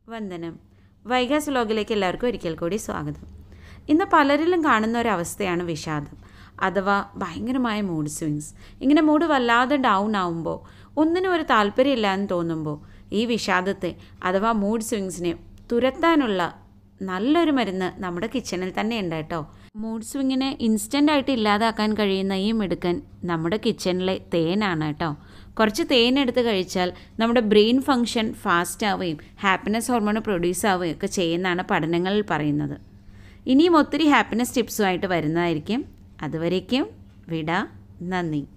വന്ദനം വൈകാസ് വ്ലോഗിലേക്ക് എല്ലാവർക്കും ഒരിക്കൽ കൂടി സ്വാഗതം ഇന്ന് പലരിലും കാണുന്ന ഒരു അവസ്ഥയാണ് വിഷാദം അഥവാ ഭയങ്കരമായ മൂഡ് സ്വിങ്സ് ഇങ്ങനെ മൂഡ് വല്ലാതെ ഡൗൺ ആവുമ്പോൾ ഒന്നിനും ഒരു താല്പര്യമില്ലാന്ന് തോന്നുമ്പോൾ ഈ വിഷാദത്തെ അഥവാ മൂഡ് സ്വിങ്സിനെ തുരത്താനുള്ള നല്ലൊരു മരുന്ന് നമ്മുടെ കിച്ചണിൽ തന്നെ ഉണ്ട് കേട്ടോ മൂഡ് സ്വിങ്ങിനെ ഇൻസ്റ്റൻ്റ് ആയിട്ട് ഇല്ലാതാക്കാൻ കഴിയുന്ന ഈ മിടുക്കൻ നമ്മുടെ കിച്ചണിലെ തേനാണ് കേട്ടോ കുറച്ച് തേൻ എടുത്ത് കഴിച്ചാൽ നമ്മുടെ ബ്രെയിൻ ഫങ്ഷൻ ഫാസ്റ്റ് ആവുകയും ഹാപ്പിനെസ് ഹോർമോൺ പ്രൊഡ്യൂസ് ആവുകയും ഒക്കെ ചെയ്യുന്നതാണ് പഠനങ്ങളിൽ പറയുന്നത് ഇനിയും ഒത്തിരി ഹാപ്പിനെസ് ടിപ്സുമായിട്ട് വരുന്നതായിരിക്കും അതുവരേക്കും വിട നന്ദി